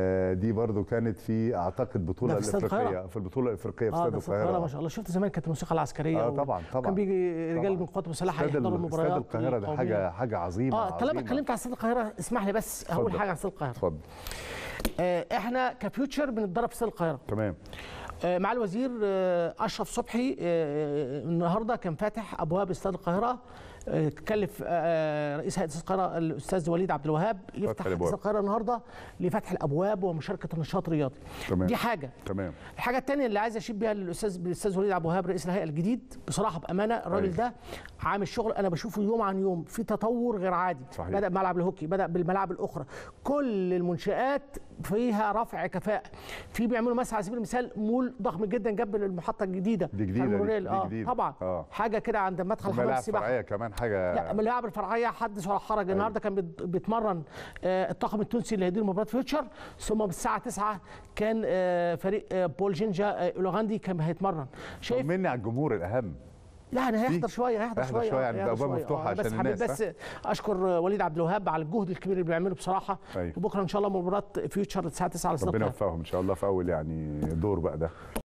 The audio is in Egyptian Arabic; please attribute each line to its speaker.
Speaker 1: آه، دي برضو كانت في اعتقد بطوله
Speaker 2: ده في استاد
Speaker 1: الافريقيه
Speaker 2: القاهرة.
Speaker 1: في البطوله الافريقيه في
Speaker 2: اه
Speaker 1: استاد
Speaker 2: ده في القاهره
Speaker 1: القاهره
Speaker 2: ما شاء الله شفت زمان كانت الموسيقى العسكريه
Speaker 1: اه
Speaker 2: و-
Speaker 1: طبعا طبعا
Speaker 2: كان بيجي رجال
Speaker 1: طبعاً.
Speaker 2: من القوات المسلحه
Speaker 1: استاد
Speaker 2: يحضروا
Speaker 1: ال-
Speaker 2: المباريات
Speaker 1: استاد القاهره ده
Speaker 2: القومية.
Speaker 1: حاجه حاجه عظيمه
Speaker 2: اه طالما
Speaker 1: عظيمة.
Speaker 2: اتكلمت عن استاد القاهره اسمح لي بس هقول
Speaker 1: اتفضل.
Speaker 2: حاجه عن استاد القاهره
Speaker 1: اتفضل
Speaker 2: آه احنا كفيوتشر بنتدرب في استاد القاهره
Speaker 1: تمام
Speaker 2: آه، مع الوزير آه، اشرف صبحي آه، النهارده كان فاتح ابواب استاد القاهره آه، كلف آه، رئيس هيئه استاد القاهره الاستاذ وليد عبد الوهاب يفتح
Speaker 1: الأبواب.
Speaker 2: استاد القاهره النهارده لفتح الابواب ومشاركه النشاط الرياضي
Speaker 1: تمام.
Speaker 2: دي حاجه
Speaker 1: تمام
Speaker 2: الحاجه الثانيه اللي عايز اشيد بيها للاستاذ الاستاذ وليد عبد الوهاب رئيس الهيئه الجديد بصراحه بامانه الراجل
Speaker 1: أيوة.
Speaker 2: ده عامل شغل انا بشوفه يوم عن يوم في تطور غير عادي
Speaker 1: صحيح.
Speaker 2: بدا بملعب الهوكي بدا بالملاعب الاخرى كل المنشات فيها رفع كفاءه في بيعملوا مثلا على سبيل المثال مول ضخم جدا جنب المحطه الجديده
Speaker 1: دي جديدة
Speaker 2: بتاع
Speaker 1: دي،
Speaker 2: المونوريل.
Speaker 1: دي
Speaker 2: اه
Speaker 1: جديدة.
Speaker 2: طبعا
Speaker 1: آه.
Speaker 2: حاجه كده عند مدخل حمام
Speaker 1: ملاعب
Speaker 2: السباحه
Speaker 1: فرعيه كمان حاجه
Speaker 2: لا الملاعب الفرعيه حدث ولا حرج النهارده كان بيت- بيتمرن آه، الطاقم التونسي اللي هيدير مباراه فيوتشر ثم بالساعه 9 كان آه، فريق آه، بول جينجا آه، الاوغندي كان هيتمرن شايف
Speaker 1: طمني على الجمهور الاهم
Speaker 2: لا انا هيحضر
Speaker 1: في-
Speaker 2: شويه هيحضر
Speaker 1: هيحضر
Speaker 2: شويه
Speaker 1: شوية
Speaker 2: آه،
Speaker 1: يعني
Speaker 2: هيحضر
Speaker 1: الأبواب
Speaker 2: شوية.
Speaker 1: مفتوحة
Speaker 2: آه، بس
Speaker 1: عشان
Speaker 2: حبيت
Speaker 1: الناس،
Speaker 2: بس اشكر وليد عبد الوهاب على الجهد الكبير اللي بيعمله بصراحه
Speaker 1: أيوة.
Speaker 2: وبكره ان شاء الله مباراه فيوتشر الساعه 9 على استاد
Speaker 1: ربنا
Speaker 2: القاهرة.
Speaker 1: يوفقهم ان شاء الله في اول يعني دور بقى ده